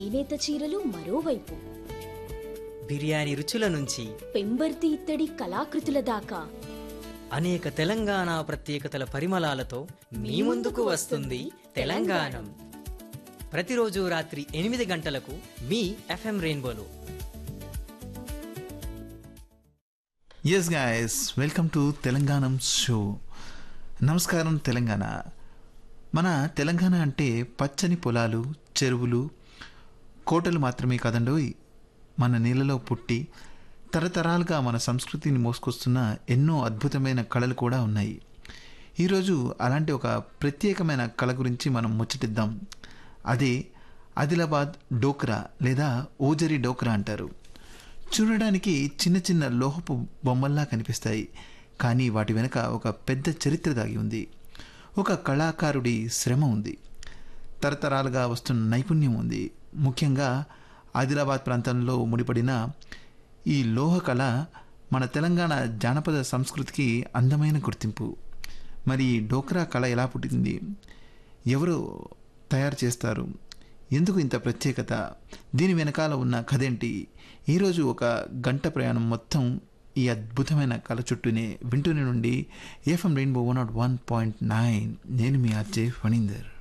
చేనేత చీరలు మరోవైపు బిర్యానీ రుచుల నుంచి పెంబర్తి ఇత్తడి కళాకృతుల దాకా అనేక తెలంగాణ ప్రత్యేకతల పరిమళాలతో మీ ముందుకు వస్తుంది తెలంగాణం ప్రతిరోజు రాత్రి ఎనిమిది గంటలకు మీ ఎఫ్ఎం రెయిన్బోలో yes guys welcome to Telanganam show నమస్కారం తెలంగాణ మన తెలంగాణ అంటే పచ్చని పొలాలు చెరువులు కోటలు మాత్రమే కదండోయ్ మన నీళ్ళలో పుట్టి తరతరాలుగా మన సంస్కృతిని మోసుకొస్తున్న ఎన్నో అద్భుతమైన కళలు కూడా ఉన్నాయి ఈరోజు అలాంటి ఒక ప్రత్యేకమైన కళ గురించి మనం ముచ్చటిద్దాం అదే ఆదిలాబాద్ డోక్రా లేదా ఓజరి డోక్రా అంటారు చూడడానికి చిన్న చిన్న లోహపు బొమ్మల్లా కనిపిస్తాయి కానీ వాటి వెనుక ఒక పెద్ద చరిత్ర దాగి ఉంది ఒక కళాకారుడి శ్రమ ఉంది తరతరాలుగా వస్తున్న నైపుణ్యం ఉంది ముఖ్యంగా ఆదిలాబాద్ ప్రాంతంలో ముడిపడిన ఈ లోహ కళ మన తెలంగాణ జానపద సంస్కృతికి అందమైన గుర్తింపు మరి ఈ డోక్రా కళ ఎలా పుట్టింది ఎవరు తయారు చేస్తారు ఎందుకు ఇంత ప్రత్యేకత దీని వెనకాల ఉన్న కథేంటి ఈరోజు ఒక గంట ప్రయాణం మొత్తం ఈ అద్భుతమైన కళ చుట్టూనే వింటూనే నుండి FM rainbow one naught one point nine నేను మీ ఆర్జే ఫణీందర్